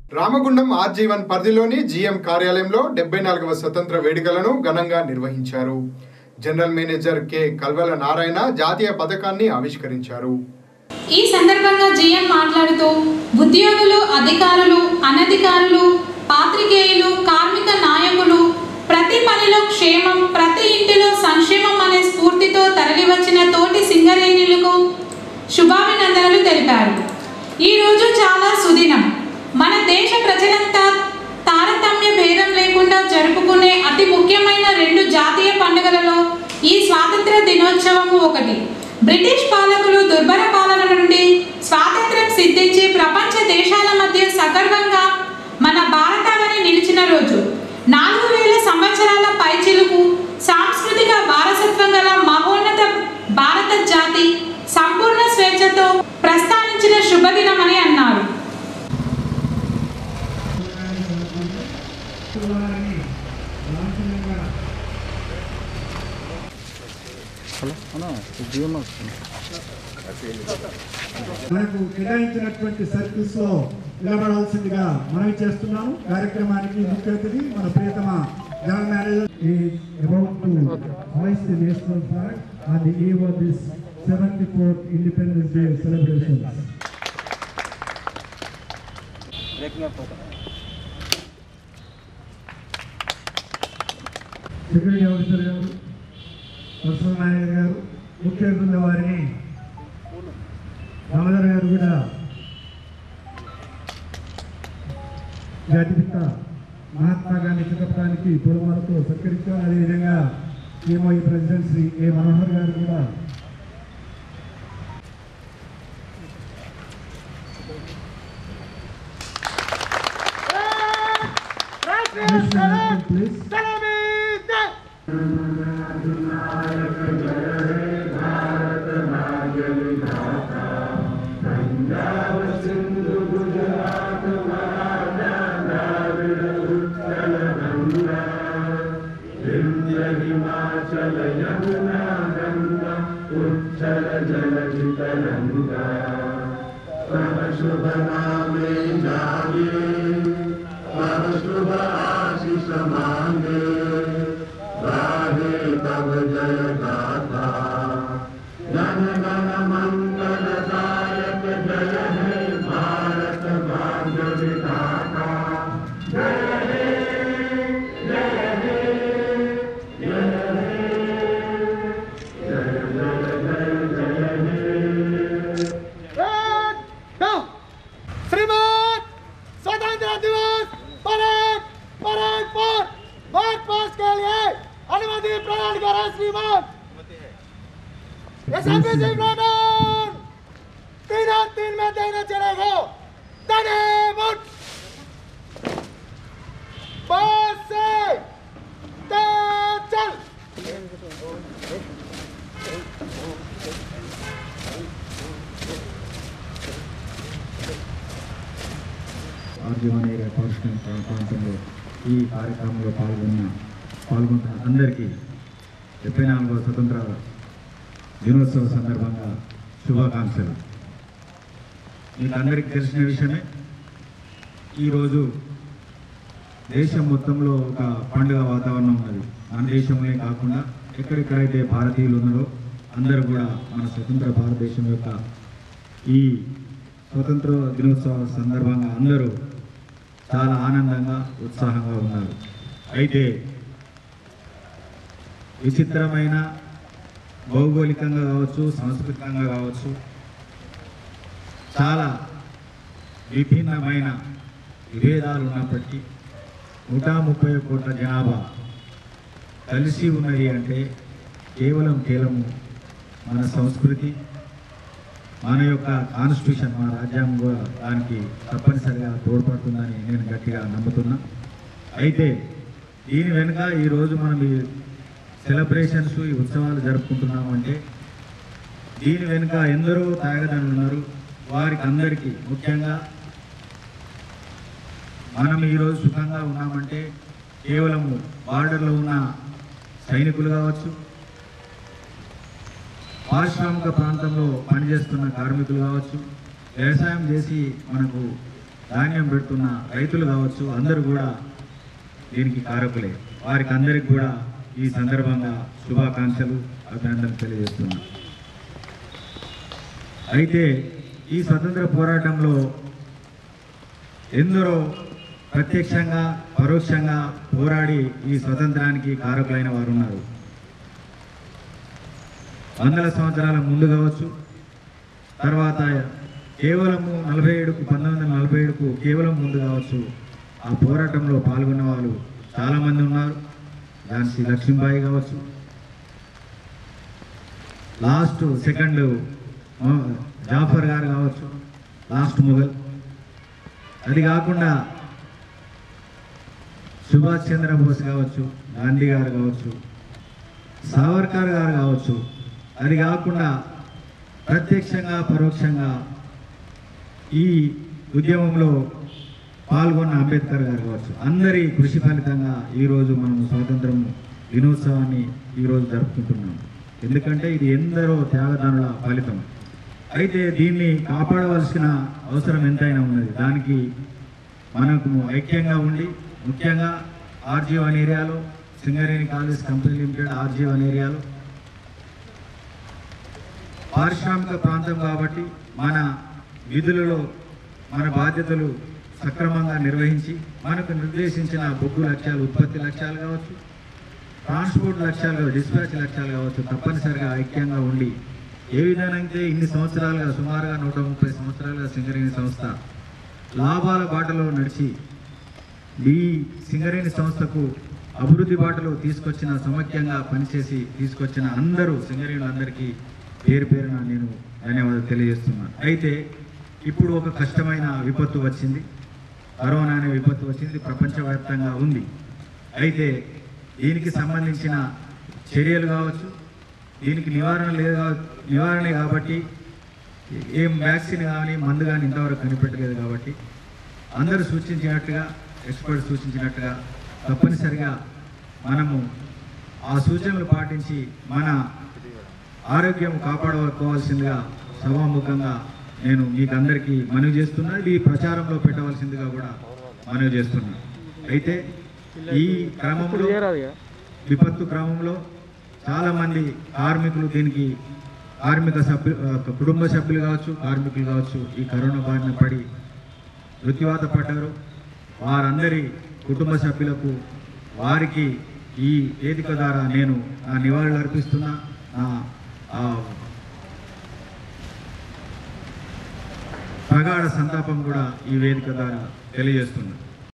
Ramagundam RG one పరిధిలోని GM కార్యాలయంలో డెబ్బై నాలుగవ స్వతంత్ర వేడుకలను ఘనంగా నిర్వహించారు general manager K Kalvala Narayana జాతీయ పథకాన్ని ఆవిష్కరించారు ఈ సందర్భంగా జీఎం మాట్లాడుతూ ఉద్యోగులు అధికారులు అనధికారులు పాత్రికేయులు కార్మిక నాయకులు ప్రతి పనిలో క్షేమం ప్రతి ఇంటిలో సంక్షేమం అనే స్ఫూర్తితో తరలివచ్చిన తోటి సింగరేణులకు శుభాభినందనలు తెలిపారు ఈ రోజు చాలా సుదినం మన దేశ ప్రజలంతా తారతమ్య భేదం లేకుండా జరుపుకునే అతి ముఖ్యమైన రెండు జాతీయ పండుగలలో ఈ స్వాతంత్ర దినోత్సవం ఒకటి బ్రిటిష్ పాలకులు దుర్భర పాలన నుండి స్వాతంత్రం సిద్ధించి ప్రపంచ దేశాల మధ్య సగర్వంగా మన భారతావని నిలిచిన రోజు నాలుగు వేల సంవత్సరాల పైచిలుకు సాంస్కృతిక వారసత్వం గల మహోన్నత భారత జాతి సంపూర్ణ స్వేచ్ఛతో ప్రస్థానించిన శుభదినమని అన్నారు మనకు కేటాయించినటువంటి సర్కిల్స్ లో నిలబడాల్సిందిగా మనవి చేస్తున్నాము కార్యక్రమానికి ముఖ్య అతిథి మన ప్రియతమ general manager about to hoist the national flag on the eve of this 74th Independence Day celebrations. Secretary officer గారు పర్సనల్ మేనేజర్ గారు ముఖ్య అతిథుల వారిని రామధర్ గారు కూడా జాతిపిత మహాత్మా గాంధీ చిత్రపటానికి పూలమాలతో సత్కరించారు అదేవిధంగా ఏమోఈ ప్రెసిడెంట్ శ్రీ ఏ మనోహర్ గారు కూడా ప్లీజ్ श्रीमान स्वतंत्र दिवस परेड परेड पर मार्च पास्ट के लिए अनुमति प्रदान करें श्रीमान ये सभी श्रीमान तीन और तीन में देना चलेगा तने मुठ बस से तो चल ఆర్జీవన్ ఏరియా కాన్స్టిట్యూన్ ప్రాంతంలో ఈ కార్యక్రమంలో పాల్గొన్న పాల్గొన్న అందరికీ డెబ్బై నాలుగవ స్వతంత్ర దినోత్సవ సందర్భంగా శుభాకాంక్షలు మీకు అందరికీ తెలిసిన విషయమే ఈరోజు దేశం మొత్తంలో ఒక పండుగ వాతావరణం ఉన్నది మన దేశంలో కాకుండా ఎక్కడెక్కడైతే భారతీయులు ఉన్నారో అందరూ కూడా మన స్వతంత్ర భారతదేశం యొక్క ఈ స్వతంత్ర దినోత్సవ సందర్భంగా అందరూ చాలా ఆనందంగా ఉత్సాహంగా ఉన్నారు అయితే విచిత్రమైన భౌగోళికంగా కావచ్చు సాంస్కృతికంగా కావచ్చు చాలా విభిన్నమైన విభేదాలు ఉన్నప్పటికీ నూట ముప్పై కోట్ల జనాభా కలిసి ఉన్నది అంటే కేవలం కేవలము మన సంస్కృతి మన యొక్క కాన్స్టిట్యూషన్ మన రాజ్యాంగం కూడా దానికి తప్పనిసరిగా తోడ్పడుతుందని నేను గట్టిగా నమ్ముతున్నా అయితే దీని వెనుక ఈరోజు మనం ఈ సెలబ్రేషన్స్ ఈ ఉత్సవాలు జరుపుకుంటున్నాము అంటే దీని వెనుక ఎందరో త్యాగదనులు ఉన్నారు వారికి అందరికీ ముఖ్యంగా మనం ఈరోజు సుఖంగా ఉన్నామంటే కేవలము బార్డర్లో ఉన్న సైనికులు కావచ్చు పారిశ్రామిక ప్రాంతంలో పనిచేస్తున్న కార్మికులు కావచ్చు వ్యవసాయం చేసి మనకు ధాన్యం పెడుతున్న రైతులు కావచ్చు అందరూ కూడా దీనికి కారకులే వారికి అందరికి కూడా ఈ సందర్భంగా శుభాకాంక్షలు అభినందనలు తెలియజేస్తున్నాను అయితే ఈ స్వతంత్ర పోరాటంలో ఎందరో ప్రత్యక్షంగా పరోక్షంగా పోరాడి ఈ స్వతంత్రానికి కారకులైన వారు ఉన్నారు వందల సంవత్సరాల ముందు కావచ్చు తర్వాత కేవలము నలభై ఏడుకు పంతొమ్మిది వందల నలభై ఏడుకు కేవలం ముందు కావచ్చు ఆ పోరాటంలో పాల్గొన్న వాళ్ళు చాలామంది ఉన్నారు ఝాన్సీ లక్ష్మీబాయి కావచ్చు లాస్ట్ సెకండ్ జాఫర్ గారు కావచ్చు లాస్ట్ మొఘల్ అది కాకుండా సుభాష్ చంద్రబోస్ కావచ్చు గాంధీ గారు కావచ్చు సావర్కర్ గారు కావచ్చు అది కాకుండా ప్రత్యక్షంగా పరోక్షంగా ఈ ఉద్యమంలో పాల్గొన్న అంబేద్కర్ గారు కావచ్చు అందరి కృషి ఫలితంగా ఈరోజు మనం స్వాతంత్రం దినోత్సవాన్ని ఈరోజు జరుపుకుంటున్నాం ఎందుకంటే ఇది ఎందరో త్యాగదానుల ఫలితం అయితే దీన్ని కాపాడవలసిన అవసరం ఎంతైనా ఉన్నది దానికి మనకు ఐక్యంగా ఉండి ముఖ్యంగా ఆర్జీఓ అనే ఏరియాలో Singareni college company limited RGO అనే ఏరియాలో పారిశ్రామిక ప్రాంతం కాబట్టి మన విధులలో మన బాధ్యతలు సక్రమంగా నిర్వహించి మనకు నిర్దేశించిన బొగ్గు లక్ష్యాలు ఉత్పత్తి లక్ష్యాలు కావచ్చు ట్రాన్స్పోర్ట్ లక్ష్యాలు కావచ్చు డిస్పాచ్ లక్ష్యాలు కావచ్చు తప్పనిసరిగా ఐక్యంగా ఉండి ఏ విధంగా అయితే ఇన్ని సంవత్సరాలుగా సుమారుగా నూట ముప్పై సంవత్సరాలుగా సింగరేణి సంస్థ లాభాల బాటలో నడిచి ఈ సింగరేణి సంస్థకు అభివృద్ధి బాటలో తీసుకొచ్చిన సమైక్యంగా పనిచేసి తీసుకొచ్చిన అందరూ సింగరేణులందరికీ పేరు పేరున నేను ధన్యవాదాలు తెలియజేస్తున్నాను అయితే ఇప్పుడు ఒక కష్టమైన విపత్తు వచ్చింది కరోనా అనే విపత్తు వచ్చింది ప్రపంచవ్యాప్తంగా ఉంది అయితే దీనికి సంబంధించిన చర్యలు కావచ్చు దీనికి నివారణ లేదు కా- నివారణే కాబట్టి ఏం వ్యాక్సిన్ కానీ మందు కానీ ఇంతవరకు కనిపెట్టలేదు కాబట్టి అందరూ సూచించినట్టుగా ఎక్స్పర్ట్ సూచించినట్టుగా తప్పనిసరిగా మనము ఆ సూచనలు పాటించి మన ఆరోగ్యం కాపాడుకోవాల్సిందిగా సభాముఖంగా నేను మీకు అందరికీ మనవి చేస్తున్నా ఇది ప్రచారంలో పెట్టవలసిందిగా కూడా మనవి చేస్తున్నా అయితే ఈ క్రమంలో విపత్తు క్రమంలో చాలా మంది కార్మికులు దీనికి కార్మిక సభ్యు ఆ, కుటుంబ సభ్యులు కావచ్చు కార్మికులు కావచ్చు ఈ కరోనా బారిన పడి మృత్యువాత పడ్డారు వారందరి కుటుంబ సభ్యులకు వారికి ఈ వేదిక ద్వారా నేను నా నివాళులు అర్పిస్తున్నా నా ఆ, ప్రగాఢ సంతాపం కూడా ఈ వేదిక ద్వారా తెలియజేస్తున్నా